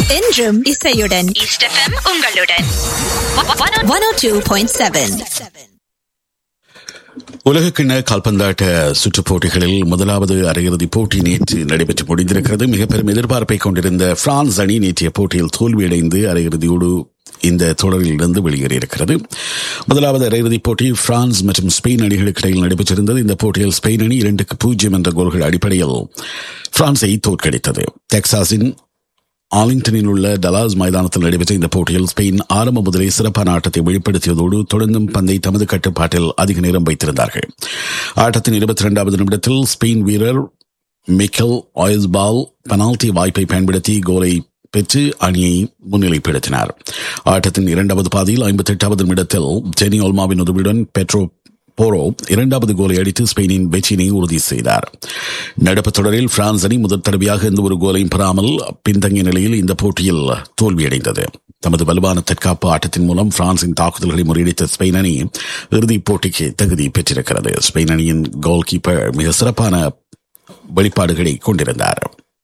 என்றும் இசையுடன் east FM உங்களுடன் one O two point seven உலகக்கிண்ண கால்பந்தாட்ட சுற்றுப் போட்டிகளில் முதலாவது அரையிறுதிப் போட்டி நேற்று நடைபெற்று முடிந்திருக்கிறது மிக பெரும் எதிர்பார்ப்பை கொண்டிருந்த பிரான்ஸ் அணி நேற்றைய போட்டியில் தோல்வியடைந்து அரையிறுதியோடு இந்த தொடரில் இருந்து வெளியேறியிருக்கிறது முதலாவது அரையிறுதிப் போட்டி பிரான்ஸ் மற்றும் ஸ்பெயின் அணிகளுக்கு இடையில் நடைபெற்றிருந்தது இந்த போட்டியில் ஸ்பெயின் அணி இரண்டுக்கு பூஜ்ஜியம் என்ற கோல்கள் அடிப்படையில் பிரான்ஸை தோற்கடித்தது டெக்சாஸின் ஆலிங்டனில் உள்ள டலாஸ் மைதானத்தில் நடைபெற்ற இந்த போட்டியில் ஸ்பெயின் ஆரம்ப முதலே சிறப்பான ஆட்டத்தை வெளிப்படுத்தியதோடு தொடர்ந்தும் பந்தை தமது கட்டுப்பாட்டில் அதிக நேரம் வைத்திருந்தார்கள் ஆட்டத்தின் இருபத்தி இரண்டாவது நிமிடத்தில் ஸ்பெயின் வீரர் மிக்கல் ஆயஸ்பால் பெனால்டி வாய்ப்பை பயன்படுத்தி கோலை பெற்று அணியை முன்னிலைப்படுத்தினார் ஆட்டத்தின் இரண்டாவது பாதியில் ஐம்பத்தி எட்டாவது நிமிடத்தில் ஜெனி ஓல்மாவின் உதவியுடன் பெட்ரோ போரோ இரண்டாவது கோலை அடித்து ஸ்பெயினின் வெற்றியினை உறுதி செய்தார் நடப்பு தொடரில் பிரான்ஸ் அணி முதல் தடவையாக எந்த ஒரு கோலையும் பெறாமல் பின்தங்கிய நிலையில் இந்த போட்டியில் தோல்வியடைந்தது தமது வலுவான தற்காப்பு ஆட்டத்தின் மூலம் பிரான்சின் தாக்குதல்களை முறியடித்த ஸ்பெயின் அணி இறுதிப் போட்டிக்கு தகுதி பெற்றிருக்கிறது ஸ்பெயின் அணியின் கோல் கீப்பர் மிக சிறப்பான வெளிப்பாடுகளை கொண்டிருந்தார்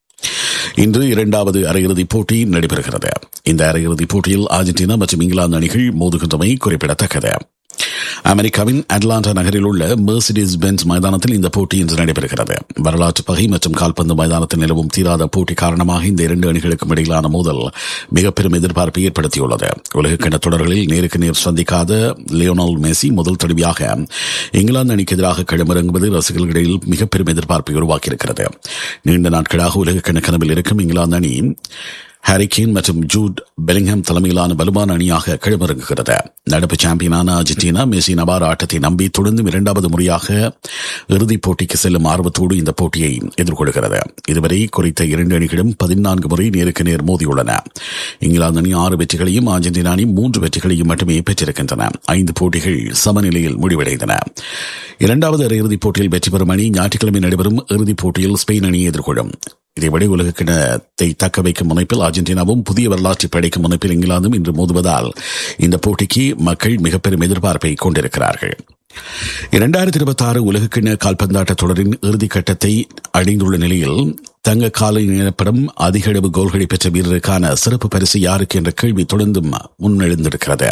இன்று இரண்டாவது அரையிறுதிப் போட்டி நடைபெறுகிறது இந்த அரையிறுதிப் போட்டியில் அர்ஜென்டினா மற்றும் இங்கிலாந்து அணிகள் மோதுகின்றமை குறிப்பிடத்தக்கது அமெரிக்காவின் அட்லாண்டா நகரில் உள்ள மெர்சிடிஸ் பென்ஸ் மைதானத்தில் இந்த போட்டி இன்று நடைபெறுகிறது வரலாற்று பகை மற்றும் கால்பந்து மைதானத்தில் நிலவும் தீராத போட்டி காரணமாக இந்த இரண்டு அணிகளுக்கும் இடையிலான மோதல் மிக பெரும் எதிர்பார்ப்பை ஏற்படுத்தியுள்ளது உலகக்கிண்ண தொடர்களில் நேருக்கு நேர் சந்திக்காத லியோனல் மெஸ்ஸி முதல் தடவையாக இங்கிலாந்து அணிக்கு எதிராக களமிறங்குவது ரசிகர்களிடையில் மிக பெரும் எதிர்பார்ப்பை உருவாக்கியிருக்கிறது நீண்ட நாட்களாக உலகக்கிண்ண கனவில் இருக்கும் இங்கிலாந்து அணி ஹாரிகேன் மற்றும் ஜூட் பெலிங்ஹாம் தலைமையிலான வலுவான அணியாக களமிறங்குகிறது நடப்பு சாம்பியனான அர்ஜென்டினா மெஸ்ஸி நபார் ஆட்டத்தை நம்பி தொடர்ந்தும் இரண்டாவது முறையாக இறுதிப் போட்டிக்கு செல்லும் ஆர்வத்தோடு இந்த போட்டியை எதிர்கொள்கிறது இதுவரை குறித்த இரண்டு அணிகளும் பதினான்கு முறை நேருக்கு நேர் மோதியுள்ளன இங்கிலாந்து அணி ஆறு வெற்றிகளையும் அர்ஜென்டினா அணி மூன்று வெற்றிகளையும் மட்டுமே பெற்றிருக்கின்றன ஐந்து போட்டிகள் சமநிலையில் முடிவடைந்தன இரண்டாவது அரையிறுதிப் போட்டியில் வெற்றி பெறும் அணி ஞாயிற்றுக்கிழமை நடைபெறும் இறுதிப் போட்டியில் ஸ்பெயின் அணியை எதிர்கொள்ளும் இதேபடி உலக கிணத்தை தக்க வைக்கும் முனைப்பில் அர்ஜென்டினாவும் புதிய வரலாற்றை படைக்கும் முனைப்பில் இங்கிலாந்தும் இன்று மோதுவதால் இந்த போட்டிக்கு மக்கள் மிக பெரும் எதிர்பார்ப்பை கொண்டிருக்கிறார்கள் இரண்டாயிரத்தி இருபத்தி ஆறு உலகக்கிண கால்பந்தாட்ட தொடரின் இறுதி கட்டத்தை அடைந்துள்ள நிலையில் தங்க காலை எனப்படும் அதிக அளவு கோல்களை பெற்ற வீரருக்கான சிறப்பு பரிசு யாருக்கு என்ற கேள்வி தொடர்ந்தும் முன்னெழுந்திருக்கிறது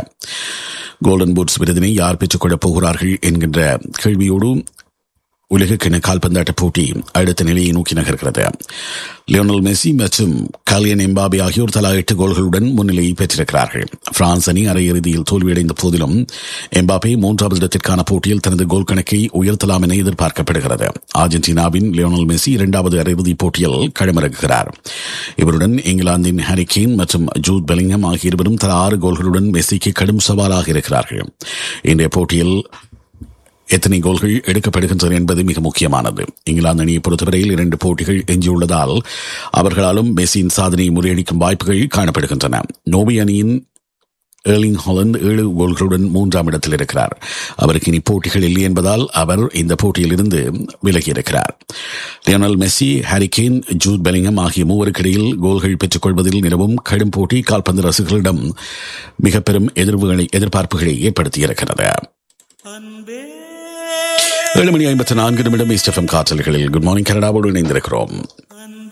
கோல்டன் பூட்ஸ் விருதினை யார் பெற்றுக்கொள்ளப் போகிறார்கள் என்கின்ற கேள்வியோடு உலகக்கிண கால்பந்தாட்ட போட்டி அடுத்த நிலையை நோக்கி நகர்கிறது லியோனல் மெஸ்ஸி மற்றும் கலியன் எம்பாபி ஆகியோர் தலா எட்டு கோல்களுடன் முன்னிலையை பெற்றிருக்கிறார்கள் பிரான்ஸ் அணி அரையிறுதியில் தோல்வியடைந்த போதிலும் எம்பாபே மூன்றாவது இடத்திற்கான போட்டியில் தனது கோல் கணக்கை உயர்த்தலாம் என எதிர்பார்க்கப்படுகிறது அர்ஜென்டினாவின் லியோனல் மெஸ்ஸி இரண்டாவது அரையிறுதிப் போட்டியில் களமிறங்குகிறார் இவருடன் இங்கிலாந்தின் ஹாரிகேன் மற்றும் ஜூட் பெலிங்ஹம் ஆகிய இருவரும் தலா ஆறு கோல்களுடன் மெஸ்ஸிக்கு கடும் சவாலாக இருக்கிறார்கள் இன்றைய போட்டியில் எத்தனை கோல்கள் எடுக்கப்படுகின்றன என்பது மிக முக்கியமானது இங்கிலாந்து அணியை பொறுத்தவரையில் இரண்டு போட்டிகள் எஞ்சியுள்ளதால் அவர்களாலும் மெஸ்ஸியின் சாதனையை முறியடிக்கும் வாய்ப்புகள் காணப்படுகின்றன நோவி அணியின் ஏர்லிங் ஹாலந்து ஏழு கோல்களுடன் மூன்றாம் இடத்தில் இருக்கிறார் அவருக்கு இனி போட்டிகள் இல்லை என்பதால் அவர் இந்த போட்டியில் இருந்து விலகியிருக்கிறார் Lionel Messi Harry Kane Jude Bellingham ஆகிய மூவருக்கிடையில் கோல்கள் பெற்றுக் கொள்வதில் நிலவும் கடும் போட்டி கால்பந்து ரசிகர்களிடம் மிக பெரும் எதிர்வுகளை எதிர்பார்ப்புகளை ஏற்படுத்தியிருக்கிறது ஏழு மணி ஐம்பத்தி நான்கு நிமிடம் இஸ்டெஃபம் காற்றல்களில் குட் மார்னிங் கனடாவோடு இணைந்திருக்கிறோம்